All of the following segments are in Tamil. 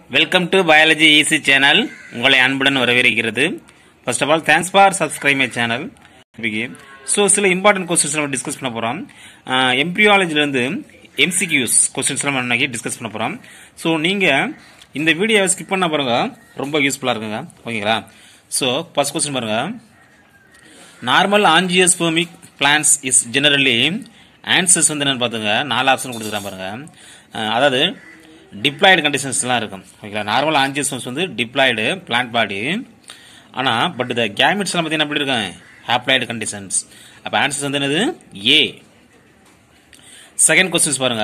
Welcome to biology easy channel உங்களை அன்புடன் வரவேற்கிறது first of all thanks for subscribe my channel so சில இம்பார்ட்டன்ட் கொஸ்டின்ஸ் நம்ம டிஸ்கஸ் பண்ண போகிறோம் எம்ப்ரியாலஜிலேருந்து எம்சிக்யூஸ் கொஸ்டின்ஸ் நம்ம இன்னைக்கு டிஸ்கஸ் பண்ண போகிறோம் ஸோ நீங்கள் இந்த வீடியோவை ஸ்கிப் பண்ண பாருங்க ரொம்ப யூஸ்ஃபுல்லாக இருக்குங்க ஓகேங்களா ஸோ ஃபர்ஸ்ட் கொஸ்டின் பாருங்க normal angiospermic plants is generally answers வந்து என்னன்னு பார்த்துங்க நாலு ஆப்ஷன் கொடுத்துருக்கான் பாருங்க அஹ் அதாவது டிப்ளாய்டு கண்டிஷன்ஸ்லாம் இருக்கும் ஓகேங்களா நார்மல் ஆஞ்சியோஸ்போம்ஸ் வந்து டிப்ளாய்டு பிளான்ட் பாடி ஆனால் பட் இந்த கேமிட்ஸ்லாம் பார்த்தீங்கன்னா எப்படி இருக்கும் ஹாப்ளாய்டு கண்டிஷன்ஸ் அப்போ ஆன்சர்ஸ் வந்து என்னது ஏ செகண்ட் கொஸ்டின்ஸ் பாருங்க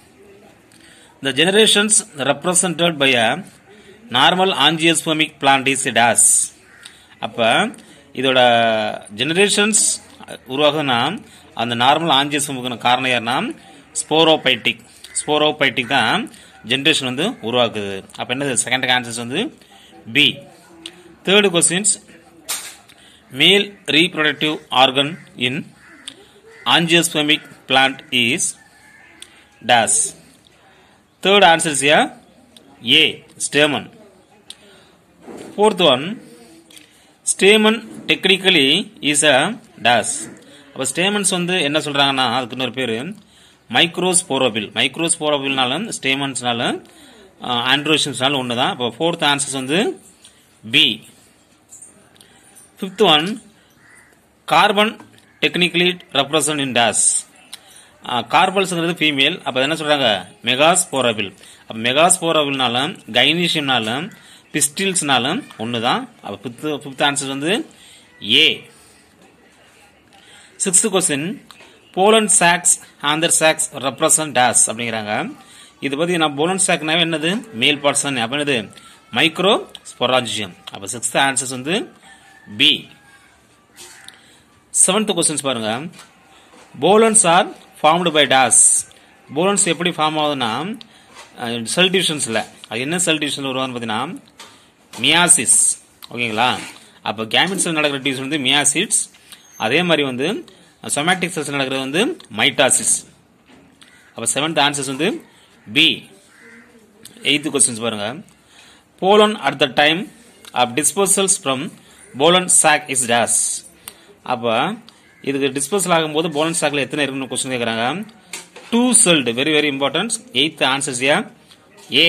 The generations represented by a normal angiospermic plant is DAS. அப்போ இதோட ஜெனரேஷன்ஸ் உருவாகுதுன்னா அந்த நார்மல் ஆஞ்சியஸ்பமுக்கான காரணம் யாருன்னா ஸ்போரோபைட்டிக் ஸ்போரோபைட்டிக் தான் ஜென்ரேஷன் வந்து உருவாக்குது அப்போ என்னது செகண்ட் ஆன்சர்ஸ் வந்து B third questions male reproductive organ in angiospermic plant is dash Third answer is here A. Stamen. Fourth one, stamen technically is a dash. அப்போ ஸ்டேமன்ஸ் வந்து என்ன சொல்றாங்கன்னா அதுக்கு இன்னொரு பேர் மைக்ரோஸ்போரோபில் மைக்ரோஸ்போரோபில்னாலும் ஸ்டேமன்ஸ்னாலும் ஆண்ட்ரோஷன்ஸ்னாலும் ஒன்று தான் இப்போ ஃபோர்த் ஆன்சர்ஸ் வந்து B fifth one carpel technically represent in dash கார்பல்ஸ்ங்கிறது ஃபீமேல் அப்போ என்ன சொல்றாங்க மெகாஸ்போரபிள் அப்போ மெகாஸ்போரபிள்னாலும் கைனீஷியம்னாலும் பிஸ்டில்ஸ்னாலும் ஒன்று தான் அப்போ ஃபிஃப்த் ஃபிஃப்த் ஆன்சர் வந்து A sixth question pollen sacs anther sacs represent dash அப்படிங்கிறாங்க இது பற்றி நான் போலன் சாக்னாவே என்னது மேல் பார்ட்ஸன் அப்போ என்னது மைக்ரோ ஸ்பொராஜியம் அப்போ சிக்ஸ்த் ஆன்சர்ஸ் வந்து பி செவன்த் கொஸ்டின்ஸ் பாருங்க pollens are formed by dash pollens எப்படி ஃபார்ம் ஆகுதுன்னா செல் டிவிஷன்ஸில் அது என்ன செல் டிவிஷனில் உருவான்னு பார்த்தீங்கன்னா மியாசிஸ் ஓகேங்களா அப்போ கேமிட் செல் நடக்கிற டிவிஷன் வந்து மியாசிட்ஸ் அதே மாதிரி வந்து சொமேட்டிக் செல்ஸ் நடக்கிறது வந்து மைட்டாசிஸ் அப்போ செவன்த் ஆன்சர்ஸ் வந்து பி எயித்து கொஸ்டின்ஸ் பாருங்க pollen at the time of dispersals from pollen sac is dash அப்போ இதுக்கு டிஸ்போசல் ஆகும்போது போலன் சாக்ல எத்தனை இருக்குன்னு கொஸ்டின் கேட்குறாங்க two celled very very important eighth answers யா ஏ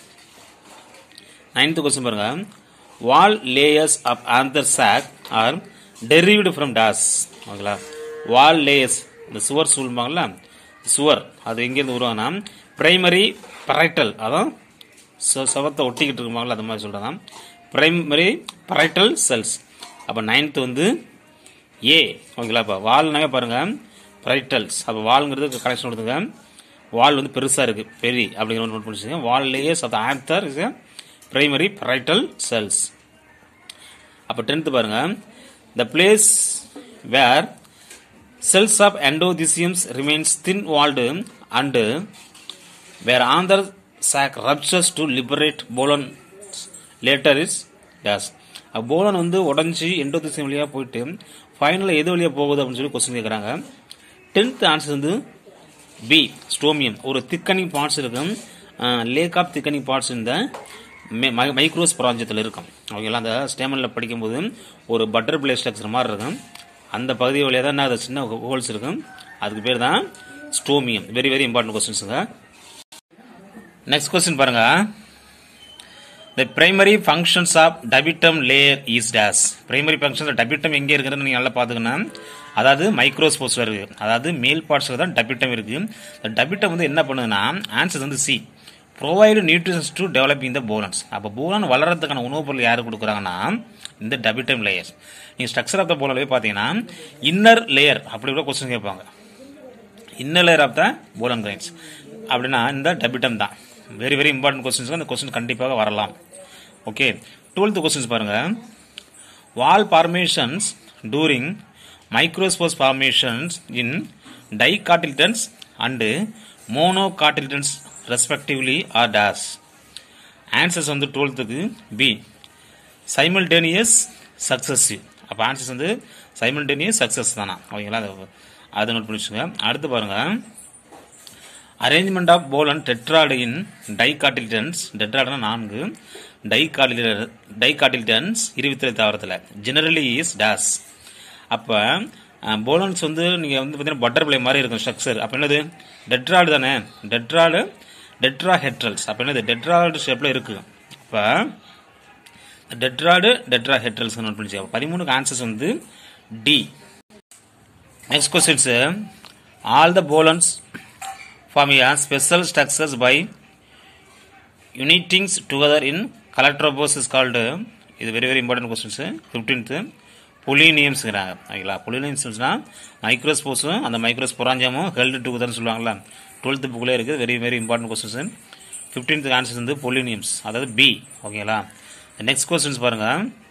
நைன்த் கொஸ்டின் பாருங்க wall layers of anther sac are derived from dash ஓகேங்களா வால் லேயர்ஸ் இந்த சுவர் சொல்லுவாங்கல்ல சுவர் அது எங்கேருந்து உருவாங்கன்னா பிரைமரி பரைட்டல் அதான் சவத்தை ஒட்டிக்கிட்டு இருக்குமாங்களா அது மாதிரி சொல்கிறாங்க பிரைமரி பரைட்டல் செல்ஸ் அப்போ நைன்த் வந்து ஏ ஓகேங்களா இப்போ வால்னாவே பாருங்க ப்ரைட்டல்ஸ் அப்போ வால்ங்கிறது கனெக்ஷன் கொடுத்துங்க வால் வந்து பெருசாக இருக்குது பெரி அப்படிங்கிற நோட் பண்ணிச்சுங்க wall layers of anther is primary parietal cells அப்போ டென்த்து பாருங்க the place where cells of endotheciums remains thin walled and where anther sac ruptures to liberate pollen later is dash pollen வந்து உடஞ்சி எண்டோதிசியம் வழியாக போயிட்டு ஃபைனலில் எது வழியாக போகுது அப்படின்னு சொல்லி கொஸ்டின் கேட்குறாங்க டென்த் ஆன்சர் வந்து பி ஸ்டோமியம் ஒரு திக்கனிங் பார்ட்ஸ் இருக்கும் லேக் ஆஃப் திக்கனிங் பார்ட்ஸ் இந்த மைக்ரோஸ் பிராஞ்சத்தில் இருக்கும் ஓகேங்களா அந்த ஸ்டேமனில் படிக்கும்போது ஒரு பட்டர்ஃப்ளை ஸ்ட்ரக்சர் மாதிரி இருக்கும் அந்த பகுதி வழியாக தான் அது சின்ன ஹோல்ஸ் இருக்கும் அதுக்கு பேர் தான் ஸ்டோமியம் வெரி வெரி இம்பார்ட்டன்ட் கொஸ்டின்ஸுங்க நெக்ஸ்ட் கொஸ்டின் பாருங்க the primary functions of tapetum layer is dash primary functions tapetum எங்கே இருக்குன்னு நீங்கள் நல்லா பார்த்துக்கணும் அதாவது மைக்ரோஸ்போர்ட்ஸில் இருக்குது அதாவது மேல் பார்ட்ஸில் தான் டபிட்டம் இருக்குது இந்த டபிட்டம் வந்து என்ன பண்ணுதுன்னா ஆன்சர் வந்து C provide nutritions to developing the pollens அப்போ போலன் வளர்கிறதுக்கான உணவுப் பொருள் யார் கொடுக்குறாங்கன்னா இந்த டபிட்டம் லேயர்ஸ் நீங்கள் ஸ்ட்ரக்சர் ஆஃப் த போலன்லேயே பார்த்தீங்கன்னா இன்னர் லேயர் அப்படி கூட கொஸ்டின் கேட்பாங்க inner layer of the pollen grains அப்படின்னா இந்த டபிட்டம் தான் வெரி வெரி இம்பார்ட்டன்ட் கொஸ்டின்ஸ் அந்த கொஸ்டின் கண்டிப்பாக வரலாம் ஓகே டுவெல்த் கொஸ்டின்ஸ் பாருங்க wall formations during microspores formations in dicotyledons and monocotyledons respectively are dash answers வந்து டுவெல்த்துக்கு பி சைமல்டேனியஸ் சக்சஸிவ் அப்போ ஆன்சர்ஸ் வந்து சைமல்டேனியஸ் சக்சஸ் தானா ஓகேங்களா அது அதை நோட் பண்ணி வச்சுங்க அடுத்து பாருங்க arrangement of pollen tetrad in dicotyledons டெட்ராய்டுனா நான்கு டைகாட்டில் டைகாட்டில்டன்ஸ் இருபத்தி ஏழு தாவரத்தில் ஜெனரலி இஸ் டாஸ் அப்போ போலன்ஸ் வந்து நீங்கள் வந்து பார்த்தீங்கன்னா பட்டர்ஃப்ளை மாதிரி இருக்கும் ஸ்ட்ரக்சர் அப்போ என்னது டெட்ராய்டு தானே டெட்ராய்டு டெட்ரா ஹெட்ரல்ஸ் அப்போ என்னது டெட்ராய்டு ஷேப்பில் இருக்குது அப்போ டெட்ராய்டு டெட்ரா ஹெட்ரல்ஸ் நோட் பண்ணிச்சு பதிமூணுக்கு ஆன்சர்ஸ் வந்து D next questions all the pollens form a special structures by unitings together in calotropis is called இது very very important questions fifteenth புலினியம்ஸ்ங்கிறாங்க ஓகேங்களா புலினியம்ஸ்னா மைக்ரோஸ்போஸும் அந்த மைக்ரோஸ் புராஞ்சமும் ஹெல்டு டுகெதர்னு சொல்லுவாங்களா டுவெல்த்து புக்கில் இருக்குது very very important questions fifteenth answers வந்து பொலினியம்ஸ் அதாவது பி ஓகேங்களா நெக்ஸ்ட் கொஸ்டின்ஸ் பாருங்க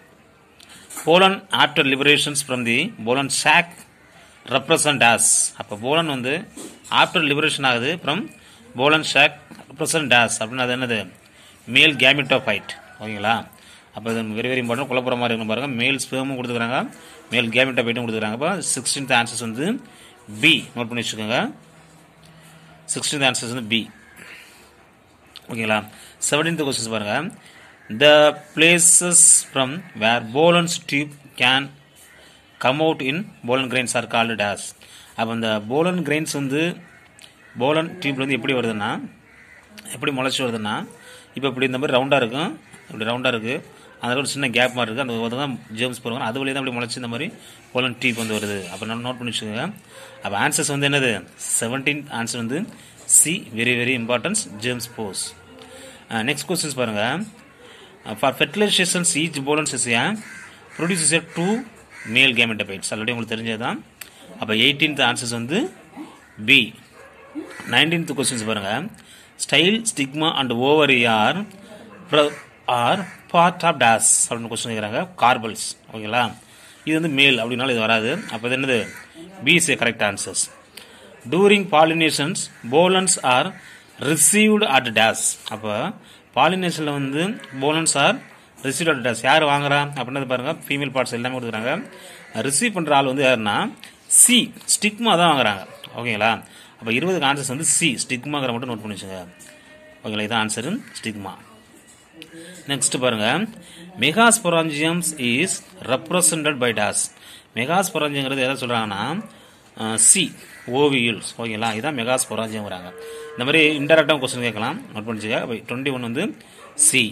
pollen after liberations from the pollen sac represent as அப்போ போலன் வந்து ஆஃப்டர் லிபரேஷன் ஆகுது from pollen sac represent dash அப்படின்னு அது என்னது மேல் கேமிட்டோஃபைட் ஓகேங்களா அப்போ இது வெரி வெரி இம்பார்ட்டன்ட் குழப்பற மாதிரி இருக்கும் பாருங்க மேல் ஸ்பேமும் கொடுத்துக்கிறாங்க மேல் கேமிட்டோஃபைட்டும் கொடுத்துக்கிறாங்க அப்போ சிக்ஸ்டீன்த் ஆன்சர்ஸ் வந்து பி நோட் பண்ணி வச்சுக்கோங்க சிக்ஸ்டீன்த் ஆன்சர்ஸ் வந்து பி ஓகேங்களா செவன்டீன்த் கொஸ்டின்ஸ் பாருங்க the places from where pollens tube can come out in pollen grains are called dash அப்போ இந்த போலன் கிரெயின்ஸ் வந்து போலன் டியூப்ல வந்து எப்படி வருதுன்னா எப்படி முளைச்சி வருதுன்னா இப்போ இப்படி இந்த மாதிரி ரவுண்டாக இருக்கும் இப்படி ரவுண்டாக இருக்குது அதில் ஒரு சின்ன கேப் மாதிரி இருக்குது அந்த தான் ஜேம்ஸ் போகிறாங்க அது வழியாக தான் அப்படி முளைச்சி இந்த மாதிரி போலன் டியூப் வந்து வருது அப்போ நான் நோட் பண்ணி வச்சுக்கோங்க அப்போ ஆன்சர்ஸ் வந்து என்னது செவன்டீன் ஆன்சர் வந்து சி வெரி வெரி இம்பார்ட்டன்ஸ் ஜேம்ஸ் போஸ் நெக்ஸ்ட் கொஸ்டின்ஸ் பாருங்கள் for fertilisations each pollens is a produces a two male gametophytes already உங்களுக்கு தெரிஞ்சது தான் அப்போ எயிட்டீன்த் ஆன்சர்ஸ் வந்து பி நைன்டீன்த் கொஸ்டின்ஸ் பாருங்கள் style stigma and ovary are are part of dash அப்படின்னு கொஸ்டின் கேட்குறாங்க கார்பல்ஸ் ஓகேங்களா இது வந்து மேல் அப்படின்னாலும் இது வராது அப்போ இது என்னது B is a correct answers during pollinations pollens are received at dash அப்போ பாலினேஷனில் வந்து pollens are received at dash யார் வாங்குறா அப்படின்றது பாருங்க ஃபீமேல் பார்ட்ஸ் எல்லாமே கொடுக்குறாங்க ரிசீவ் பண்ணுற ஆள் வந்து யாருன்னா சி ஸ்டிக்மா தான் வாங்குறாங்க ஓகேங்களா அப்போ இருபதுக்கு ஆன்சர்ஸ் வந்து சி ஸ்டிக்மாங்கிற மட்டும் நோட் பண்ணி வச்சுங்க ஓகேங்களா இதான் ஆன்சரு ஸ்டிக்மா நெக்ஸ்ட் பாருங்க megasporangiums is represented by dash மெகாஸ்பொராஞ்சியங்கிறது எதை சொல்றாங்கன்னா சி ஓவியல்ஸ் ஓகேங்களா இதுதான் மெகாஸ்பொராஞ்சியம்ங்கிறாங்க இந்த மாதிரி இன்டெரக்டாக கொஸ்டின் கேட்கலாம் நோட் பண்ணிச்சுக்க டுவெண்ட்டி ஒன் வந்து C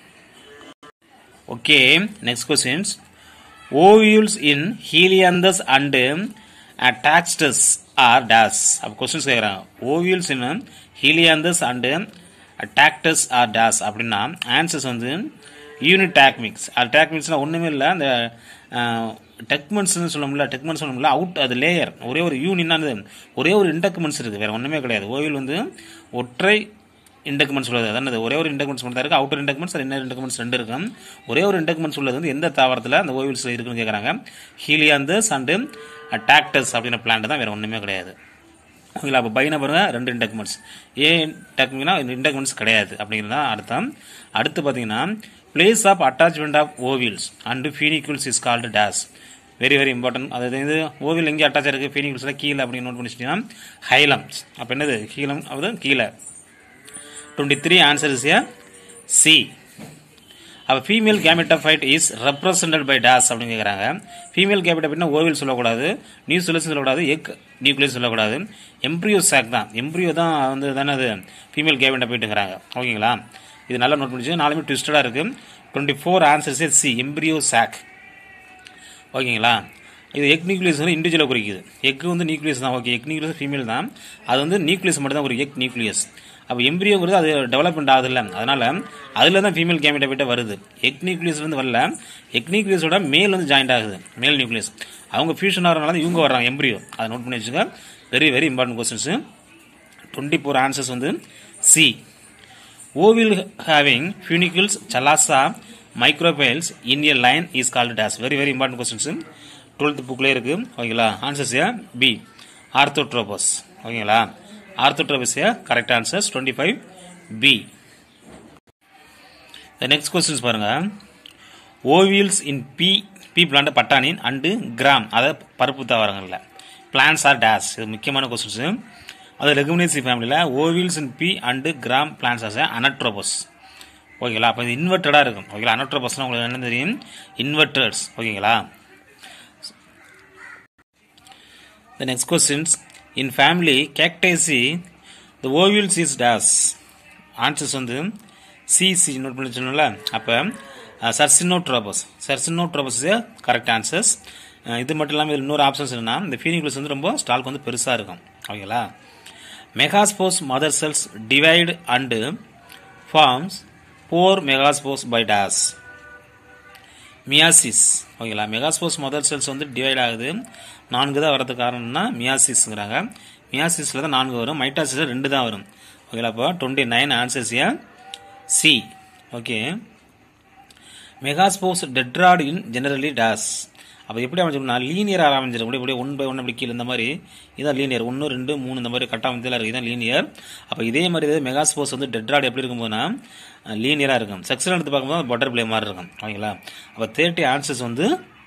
okay next questions ovules in Helianthus and Tagetes are dash அப்போ கொஸ்டின்ஸ் கேட்குறாங்க ovules in Helianthus and Tagetes are dash அப்படின்னா ஆன்சர்ஸ் வந்து யூனிட் டாக்மிக்ஸ் அது டாக்மிக்ஸ்னா ஒன்றுமே இல்லை அந்த டெக்மெண்ட்ஸ்னு சொல்லணும்ல டெக்மெண்ட்ஸ் சொல்லணும்ல அவுட் அது லேயர் ஒரே ஒரு யூனின்னானது ஒரே ஒரு இன்டக்மெண்ட்ஸ் இருக்குது வேற ஒன்றுமே கிடையாது ஓவில் வந்து ஒற்றை இண்டக்மெண்ட்ஸ் உள்ளது அதாவது ஒரே ஒரு இண்டக்மெண்ட்ஸ் மட்டும் தான் இருக்குது அவுட்டர் இண்டக்மெண்ட்ஸ் இன்னர் இண்டக்மெண்ட்ஸ் ரெண்டு இருக்கும் ஒரே ஒரு இண்டக்மெண்ட்ஸ் உள்ளது வந்து எந்த தாவரத்தில் அந்த ஓவில்ஸில் இருக்குன்னு கேட்குறாங்க ஹீலியாந்தஸ் அண்டு டாக்டஸ் அப்படின்ற பிளான்ட் தான் வேற ஒன்றுமே கிடையாது ஓகேங்களா அப்போ பையனை பாருங்க ரெண்டு இண்டக்மெண்ட்ஸ் ஏன் டக்குனா இந்த இண்டக்மெண்ட்ஸ் கிடையாது அப்படிங்கிறது தான் அர்த்தம் அடுத்து பார்த்தீங்கன்னா place of attachment of ovules and funicles is called dash very very important அதாவது இது ஓவில் எங்கே அட்டாச் இருக்கு ஃபீனிகுல்ஸில் கீழே அப்படின்னு நோட் பண்ணிச்சிட்டிங்கன்னா ஹைலம்ஸ் அப்போ என்னது கீழம் அது கீழே twenty three answer is A C அப்போ female gametophyte is represented by dash அப்படின்னு கேட்குறாங்க ஃபீமேல் கேமெட்டோஃபைட்னா ஓவில் சொல்லக்கூடாது நியூஸ்லஸ் சொல்லக்கூடாது எக் நியூக்ளியஸ் சொல்லக்கூடாது எம்ப்ரியோ சாக் தான் எம்ப்ரியோ தான் வந்து தானே அது ஃபீமேல் கேமெட்டோஃபைட்டுங்கிறாங்க ஓகேங்களா இது நல்லா நோட் பண்ணிச்சு நாலுமே ட்விஸ்டடாக இருக்குது twenty four answers C embryo sac ஓகேங்களா இது எக் நியூக்ளியஸ் வந்து இண்டிவிஜுவலாக குறிக்குது எக் வந்து நியூக்ளியஸ் தான் ஓகே எக் நியூக்ளியஸ் ஃபீமேல் தான் அது வந்து நியூக்ளியஸ் மட்டும் தான் குறிக்கும் எக் நியூக்ளியஸ் அப்போ எம்பிரியோங்கிறது அது டெவலப்மெண்ட் ஆகுது இல்லை அதனால அதில் தான் ஃபீமேல் கேமிட்டா வருது எக் நியூக்ளியஸ் வந்து வரல எக் நியூக்ளியஸோட மேல் வந்து ஜாயிண்ட் ஆகுது மேல் நியூக்ளியஸ் அவங்க ஃபியூஷன் ஆகிறனால இவங்க வர்றாங்க எம்பிரியோ அதை நோட் பண்ணி வச்சுக்க very very important questions twenty four answers வந்து C ovule having funicles chalaza micropyles in a line is called dash very very important questions twelfth புக்லேயே இருக்கு ஓகேங்களா ஆன்சர்ஸ் ஏ பி ஆர்த்தோட்ரோபஸ் ஓகேங்களா orthotropous a correct answers twenty five B next questions பாருங்க ovules in pea pea plant பட்டாணின் அண்டு கிராம் அதாவது பருப்பு தாவரங்கள்ல பிளான்ஸ் ஆர் டேஸ் இது முக்கியமான கொஸ்டின்ஸ் அது லெகுமினேசி ஃபேமிலியில் ovules in pea and gram plants as anatropous ஓகேங்களா அப்போ இது இன்வெர்டடாக இருக்கும் ஓகேங்களா அனட்ரோபஸ்னால் உங்களுக்கு என்ன தெரியும் இன்வெர்டர்ஸ் ஓகேங்களா The next questions. In family, cactaceae, the ovules is dash. Answers வந்து சிசி நோட் பண்ணி சொன்னோம்ல அப்போ circinotropous circinotropous is correct answers இது மட்டும் இல்லாமல் இதில் இன்னொரு ஆப்ஷன்ஸ் என்னன்னா இந்த ஃபீனிகுலஸ் வந்து ரொம்ப ஸ்டால்க்கு வந்து பெருசாக இருக்கும் ஓகேங்களா megaspores mother cells divide and forms four megaspores by dash meiosis ஓகேங்களா மெகாஸ்போஸ் மதர் செல்ஸ் வந்து டிவைட் ஆகுது நான்கு தான் வரதுக்கு காரணம்னா மியாசிஸ்ங்கிறாங்க மியாசிஸில் தான் நான்கு வரும் மைட்டாசிஸில் ரெண்டு தான் வரும் ஓகேங்களா அப்போ twenty nine answers A C okay megaspores tetrad in generally dash அப்போ எப்படி அமைச்சிருக்கோம்னா லீனியர் அமைஞ்சிடும் இப்படி இப்படி ஒன் பை ஒன் அப்படி கீழே இந்த மாதிரி இதான் லீனியர் ஒன்று ரெண்டு மூணு இந்த மாதிரி கட்டா அமைதியில் இருக்குது இதான் லீனியர் அப்போ இதே மாதிரி இது மெகாஸ்போஸ் வந்து டெட்ராட் எப்படி இருக்கும்போதுனா லீனியராக இருக்கும் செக்ஷன் எடுத்து பார்க்கும்போது பட்டர் பிளே மாதிரி இருக்கும் ஓகேங்களா அப்போ தேர்ட்டி ஆன்சர்ஸ் வந்து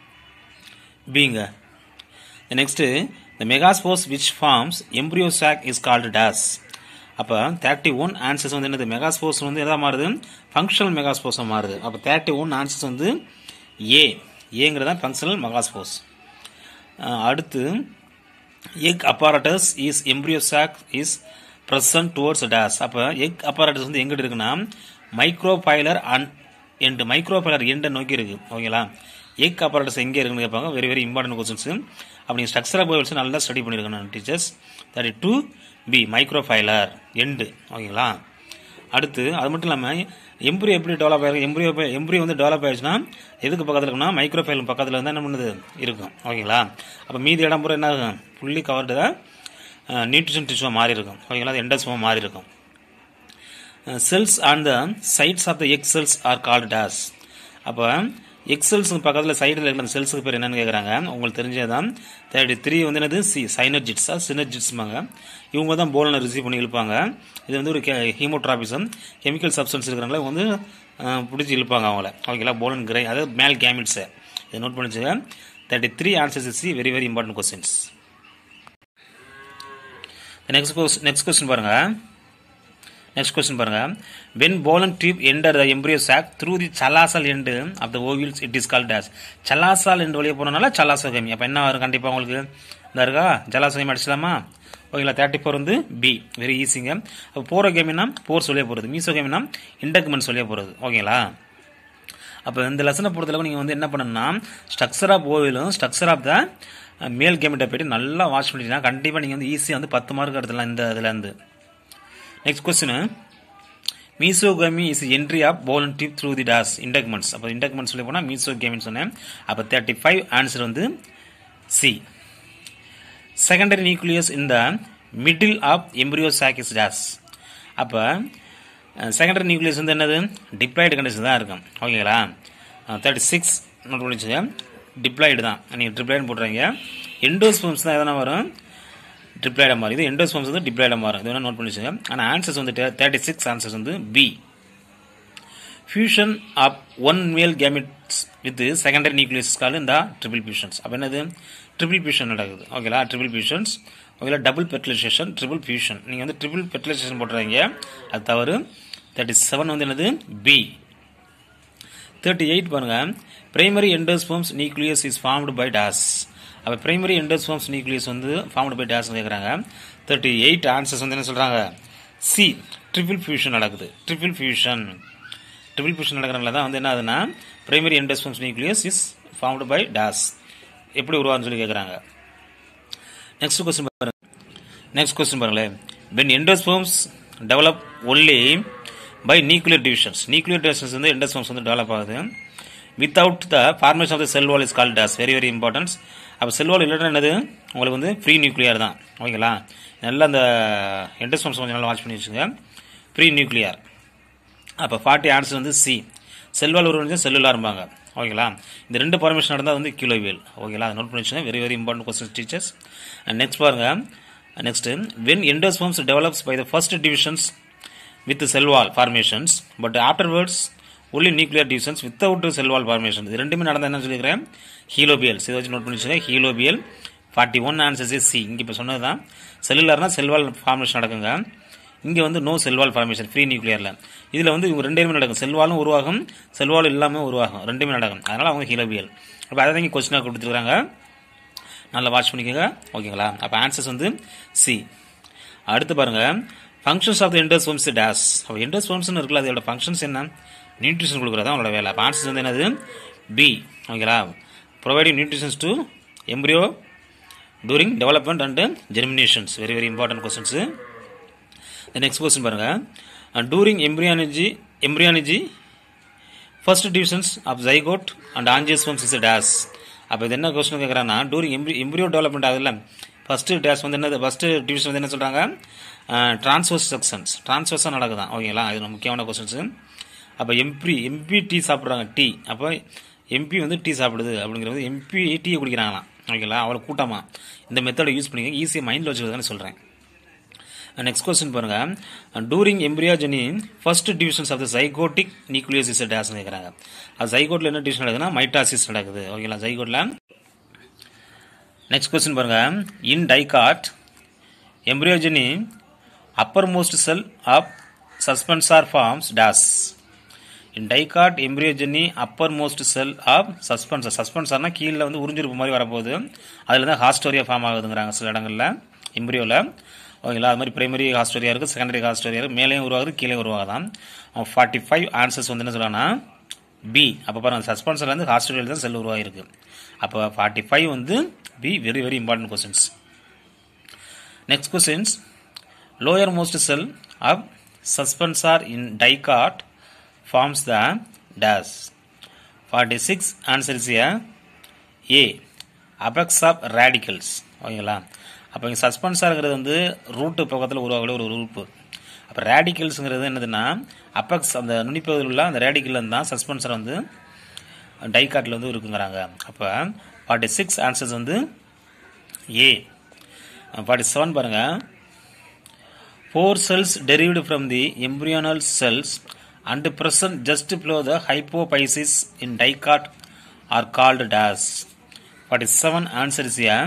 பீங்க next the megaspores which forms embryo sac is called dash அப்போ தேர்ட்டி ஒன் ஆன்சர்ஸ் வந்து என்னது மெகாஸ்போஸ் வந்து எதாக மாறுது ஃபங்க்ஷனல் மெகாஸ்போஸாக மாறுது அப்போ தேர்ட்டி ஒன் ஆன்சர்ஸ் வந்து ஏ ஏங்கிறது தான் ஃபங்க்ஷனல் மெகாஸ்போஸ் அடுத்து egg apparatus is embryo sac is present towards dash அப்போ எக் அப்பாரட்டஸ் வந்து எங்கிட்ட இருக்குன்னா மைக்ரோபைலர் அண்ட் எண்டு மைக்ரோபைலர் எண்டை நோக்கி இருக்கு ஓகேங்களா எக் அப்பாரட்டஸ் எங்கே இருக்குன்னு கேட்பாங்க வெரி வெரி இம்பார்ட்டன்ட் கொஸ்டின்ஸ் அப்படி நீங்கள் ஸ்ட்ரக்சர் ஆஃப் வச்சு நல்லா ஸ்டடி பண்ணியிருக்கணும் teachers thirty two B micropylar end ஓகேங்களா அடுத்து அது மட்டும் இல்லாமல் எம்ப்ரி எப்படி டெவலப் ஆயிருக்கு எம்ப்ரியோ எம்ப்ரி வந்து டெவலப் ஆயிடுச்சுன்னா எதுக்கு பக்கத்தில் இருக்குன்னா மைக்ரோஃபைல் பக்கத்தில் வந்து என்ன பண்ணுது இருக்கும் ஓகேங்களா அப்போ மீதி இடம் பூரா என்ன ஆகும் ஃபுல்லி கவர்டு தான் நியூட்ரிஷன் டிஷ்யூவாக மாறி இருக்கும் ஓகேங்களா அது எண்டஸ்மாக மாறி இருக்கும் cells on the sides of the egg cells are called dash அப்போ எக்ஸல்ஸ் பக்கத்தில் சைடில் இருக்கிற செல்ஸுக்கு பேர் என்னன்னு கேட்குறாங்க உங்களுக்கு தெரிஞ்சதான் தேர்ட்டி த்ரீ வந்து என்னது சி சைனர்ஜிட்ஸா சினர்ஜிட்ஸ்மாங்க இவங்க தான் போலனை ரிசீவ் பண்ணி இழுப்பாங்க இது வந்து ஒரு ஹீமோட்ராபிசம் கெமிக்கல் சப்ஸ்டன்ஸ் இருக்கிறாங்களா இவங்க வந்து பிடிச்சி இழுப்பாங்க அவங்கள ஓகேங்களா போலன் கிரை அதாவது மேல் கேமிட்ஸை இதை நோட் பண்ணிச்சுங்க thirty three answers C very very important questions next question next question பாருங்க நெக்ஸ்ட் கொஸ்டின் பாருங்க when pollen tube enter the embryo sac through the chalazal end of the ovules it is call dash chalazal end வழியே போனனால சலாசோகமி அப்போ என்ன வரும் கண்டிப்பாக உங்களுக்கு இந்த இருக்கா ஜலாசோகமி அடிச்சலாமா ஓகேங்களா தேர்ட்டி ஃபோர் வந்து பி வெரி ஈஸிங்க அப்போ போரோ கேமினா போர் சொல்லியே போகிறது மீசோ கேமினா இண்டக்மெண்ட் சொல்லியே போகிறது ஓகேங்களா அப்போ இந்த லெசனை பொறுத்தளவு நீங்கள் வந்து என்ன பண்ணணும்னா ஸ்ட்ரக்சர் ஆஃப் ஓவிலும் ஸ்ட்ரக்சர் ஆஃப் த மேல் கேமிட்டை போயிட்டு நல்லா வாட்ச் பண்ணிட்டீங்கன்னா கண்டிப்பாக நீங்கள் வந்து ஈஸியாக வந்து பத்து மார்க் எடுத்துடலாம் இந்த இதுலேருந்து next question mesogamy is entry of pollen tube through the dash integuments அப்போ இண்டக்மெண்ட் சொல்லி போனால் மீசோகேமின்னு சொன்னேன் அப்போ தேர்ட்டி ஃபைவ் ஆன்சர் வந்து C secondary nucleus in the middle of embryo sac is dash அப்போ செகண்டரி நியூக்ளியஸ் வந்து என்னது டிப்ளாய்டு கண்டிஷன் தான் இருக்கும் ஓகேங்களா தேர்ட்டி சிக்ஸ் நோட் பண்ணிச்சுங்க டிப்ளாய்டு தான் நீங்கள் டிப்ளாய்டு போட்டுறீங்க எண்டோஸ்பம்ஸ் தான் எதனா வரும் டிப்ளாய்டாக மாறும் இது எண்டோஸ்பம்ஸ் வந்து டிப்ளாய்டாக மாறும் இது வேணால் நோட் பண்ணி வச்சுங்க ஆனால் ஆன்சர்ஸ் வந்து தேர்ட்டி சிக்ஸ் ஆன்சர்ஸ் வந்து B fusion of one male gametes with secondary nucleus call இந்த ட்ரிபிள் ஃபியூஷன்ஸ் அப்போ என்னது ட்ரிபிள் ஃபியூஷன் நடக்குது ஓகேலா ட்ரிபிள் ஃபியூஷன்ஸ் ஓகேலா டபுள் ஃபெர்டிலைசேஷன் ட்ரிபிள் ஃபியூஷன் நீங்கள் வந்து ட்ரிபிள் ஃபெர்டிலைசேஷன் போட்டுறீங்க அது தவறு தேர்ட்டி செவன் வந்து என்னது பி தேர்ட்டி எயிட் பாருங்க primary endosperms nucleus is formed by dash அப்போ பிரைமரி எண்டோஸ்போம்ஸ் நியூக்ளியஸ் வந்து ஃபார்ம்டு பை டாஸ் கேட்குறாங்க தேர்ட்டி எயிட் ஆன்சர்ஸ் வந்து என்ன சொல்கிறாங்க சி ட்ரிபிள் ஃபியூஷன் நடக்குது ட்ரிபிள் ஃபியூஷன் ட்ரிபிள் ஃபியூஷன் நடக்கிறனால தான் வந்து என்ன ஆகுதுன்னா primary endosperms nucleus is formed by dash எப்படி உருவான்னு சொல்லி கேட்குறாங்க நெக்ஸ்ட் கொஸ்டின் பாருங்க நெக்ஸ்ட் கொஸ்டின் பாருங்களேன் when endosperms develop only by nuclear divisions nuclear divisions வந்து எண்டோஸ்போம்ஸ் வந்து டெவலப் ஆகுது without the formation of the cell wall is call dash very very importance அப்போ செல் வால் இல்லைன்னா என்னது உங்களுக்கு வந்து ஃப்ரீ நியூக்ளியர் தான் ஓகேங்களா நல்லா அந்த எண்டோஸ்போம்ஸ் கொஞ்சம் நல்லா வாட்ச் பண்ணி வச்சுங்க ஃப்ரீ நியூக்ளியர் அப்போ ஃபார்ட்டி ஆன்சர் வந்து சி செல்வால் உருவம் செல்லுலாரும்பாங்க ஓகேங்களா இந்த ரெண்டு பர்மிஷன் நடந்தால் வந்து கிலோவியல் ஓகேங்களா அதை நோட் பண்ணி வச்சுங்க very very important question teachers next பாருங்க next when endosperms develops by the first divisions with cell wall formations but afterwards only nuclear divisions without cell wall formation இது ரெண்டுமே நடந்தால் என்ன சொல்லிக்கிறேன் ஹீலோபியல் இதை வச்சு நோட் பண்ணி வச்சுங்க helobial forty one answers is C இங்கே இப்போ சொன்னது தான் செல்லுலார்னா செல்வால் ஃபார்மேஷன் நடக்குங்க இங்கே வந்து நோ செல்வால் ஃபார்மேஷன் ஃப்ரீ நியூக்ளியரில் இதில் வந்து இவங்க ரெண்டுமே நடக்கும் செல்வாலும் உருவாகும் செல்வாலும் இல்லாமல் உருவாகும் ரெண்டுமே நடக்கும் அதனால் அவங்க ஹீலோபியல் அப்போ அதை தான் இங்கே கொஸ்டினாக கொடுத்துருக்காங்க நல்லா வாட்ச் பண்ணிக்கோங்க ஓகேங்களா அப்போ ஆன்சர்ஸ் வந்து சி அடுத்து பாருங்க functions of the endosperms dash அப்போ எண்டோஸ்வம்ஸ்னு இருக்குல்ல அதோட ஃபங்க்ஷன்ஸ் என்ன நியூட்ரிஷன் கொடுக்குறது அவங்களோட வேலை அப்போ ஆன்சர்ஸ் வந்து என்னது பி ஓகேங்களா providing nutritions to embryo during development and germinations very very important questions next question பாருங்க during embryogeny embryogeny first divisions of zygote and angiosperms is dash அப்போ இது என்ன கொஸ்டின் கேட்குறாங்கன்னா டூரிங் எம்ப்ரி எம்ப்ரியோ டெவலப்மெண்ட் ஆகுதுல்ல ஃபர்ஸ்ட் டேஸ் வந்து என்னது ஃபர்ஸ்ட் டிவிஷன் வந்து என்ன சொல்கிறாங்க டிரான்ஸ்வர்ஸ் செக்ஷன்ஸ் டிரான்ஸ்வர்ஸாக நடக்குதான் ஓகேங்களா இது முக்கியமான கொஸ்டின்ஸு அப்போ எம்பி எம்பி டீ சாப்பிட்றாங்க டீ அப்போ எம்பி வந்து டீ சாப்பிடுது அப்படிங்கிறது எம்பி டீயை குடிக்கிறாங்களாம் ஓகேங்களா அவ்வளோ கூட்டமாக இந்த மெத்தடை யூஸ் பண்ணி ஈஸியாக மைண்டில் வச்சுக்கிறதுன்னு சொல்கிறேன் நெக்ஸ்ட் கொஸ்டின் பாருங்க during embryogeny first divisions of the zygotic nucleus is டேஸ்னு கேட்குறாங்க அது ஜைகோட்டில் என்ன டிவிஷன் நடக்குதுன்னா மைட்டாசிஸ் நடக்குது ஓகேங்களா ஜைகோட்டில் நெக்ஸ்ட் கொஸ்டின் பாருங்க in dicot embryogeny upper most cell of suspensor forms dash in dicot embryogeny upper most cell of suspensor சஸ்பென்சர்னா கீழே வந்து உறிஞ்சிருப்பு மாதிரி வரப்போகுது அதில் தான் ஹாஸ்டோரியா ஃபார்ம் ஆகுதுங்கிறாங்க சில இடங்களில் எம்ப்ரியோவில் ஓகேங்களா அது மாதிரி பிரைமரி ஹாஸ்டோரியா இருக்குது செகண்டரி ஹாஸ்டோரியா இருக்குது மேலேயும் உருவாகுது கீழே உருவாகுதான் ஃபார்ட்டி ஃபைவ் ஆன்சர்ஸ் வந்து என்ன சொல்லலாம்னா பி அப்போ பாருங்கள் சஸ்பென்சர்லேருந்து ஹாஸ்டோரியில் தான் செல் உருவாகிருக்கு அப்போ ஃபார்ட்டி ஃபைவ் வந்து B very very important questions next questions lower most cell of suspensor in dicot forms the dash 46 answer is here A apex of radicals ஓகேங்களா அப்போ இங்கே சஸ்பென்ஸாருங்கிறது வந்து ரூட்டு பக்கத்தில் உருவாகக்கூடிய ஒரு உறுப்பு அப்போ ரேடிக்கல்ஸுங்கிறது என்னதுன்னா அப்பெக்ஸ் அந்த நுனிப்பகுதியில் உள்ள அந்த ரேடிக்கல் தான் சஸ்பென்சர் வந்து டைகாட்டில் வந்து இருக்குங்கிறாங்க அப்போ ஃபார்ட்டி சிக்ஸ் ஆன்சர்ஸ் வந்து ஏ ஃபார்ட்டி செவன் பாருங்கள் four cells derived from the embryonal cells and present just below the hypophysis in dicot are called dash. 47 answer is here.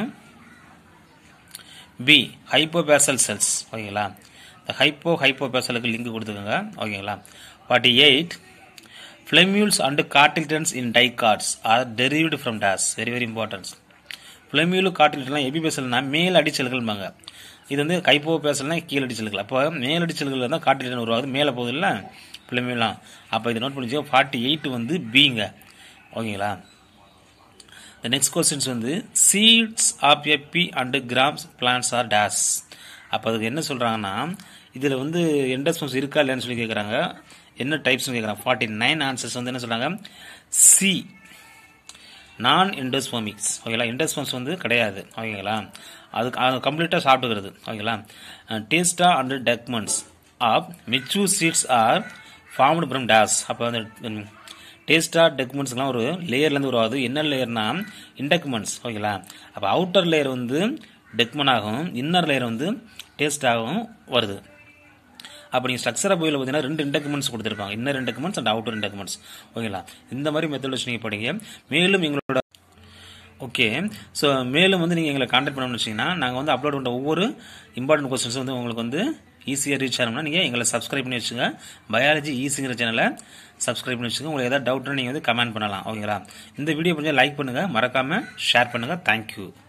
B. Hypobasal cells. ஓகேங்களா இந்த ஹைப்போ ஹைப்போபேசலுக்கு லிங்க் கொடுத்துக்கோங்க ஓகேங்களா forty eight plumules and cotyledons in dicots are derived from dash very very importance plumule கார்டில்டன்லாம் எபி பேசல்னா மேல் அடிச்சல்கள்பாங்க இது வந்து கைப்போ பேசல்னா கீழ் அடிச்சல்கள் அப்போ மேல் அடிச்சல்கள் தான் கார்டில்டன் உருவாகுது மேலே போகுது இல்லை பிள்ளைமெல்லாம் அப்போ இதை நோட் பண்ணிச்சோ ஃபார்ட்டி எயிட் வந்து பிங்க ஓகேங்களா த நெக்ஸ்ட் கொஸ்டின்ஸ் வந்து seeds of a pea and grams plants are dash அப்போ அதுக்கு என்ன சொல்கிறாங்கன்னா இதில் வந்து எண்டஸ்மஸ் இருக்கா இல்லைன்னு சொல்லி கேட்குறாங்க என்ன டைப்ஸ்னு கேட்குறாங்க ஃபார்ட்டி நைன் ஆன்சர்ஸ் வந்து என்ன சொல்கிறாங்க சி நான் எண்டோஸ்போமிக்ஸ் ஓகேங்களா எண்டோஸ்போம்ஸ் வந்து கிடையாது ஓகேங்களா அதுக்கு அது கம்ப்ளீட்டாக சாப்பிட்டுக்கிறது ஓகேங்களா testa and tegmens of mature seeds are formed from dash அப்போ வந்து டேஸ்டா டெக்குமெண்ட்ஸ்லாம் ஒரு லேயர்லேருந்து உருவாகுது என்ன லேயர்னா இன்டெக்குமெண்ட்ஸ் ஓகேங்களா அப்போ அவுட்டர் லேயர் வந்து டெக்மன் ஆகும் இன்னர் லேயர் வந்து டேஸ்டாகவும் வருது அப்போ நீங்கள் ஸ்ட்ரக்சரை போயில் பார்த்தீங்கன்னா ரெண்டு இன்டெக்குமெண்ட்ஸ் கொடுத்துருப்பாங்க inner integuments and outer integuments ஓகேங்களா இந்த மாதிரி மெத்தட் வச்சு நீங்கள் படிங்க மேலும் எங்களோட ஓகே ஸோ மேலும் வந்து நீங்கள் எங்களை கான்டாக்ட் பண்ணணும்னு வச்சிங்கன்னா நாங்கள் வந்து அப்லோட் பண்ணுற ஒவ்வொரு இம்பார்ட்டன்ட் கொஸ்டின்ஸ் வந்து உங்களுக்கு வந்து ஈஸியாக ரீச் ஆகணும்னா நீங்கள் எங்களை சப்ஸ்கிரைப் பண்ணி வச்சுங்க பயாலஜி ஈஸிங்கிற சேனலை சப்ஸ்கிரைப் பண்ணி வச்சுங்க உங்களுக்கு ஏதாவது டவுட்னா நீங்கள் வந்து கமெண்ட் பண்ணலாம் ஓகேங்களா இந்த வீடியோ கொஞ்சம் லைக் பண்ணுங்கள் மறக்காமல் ஷேர் பண்ணுங்கள் தேங்க்யூ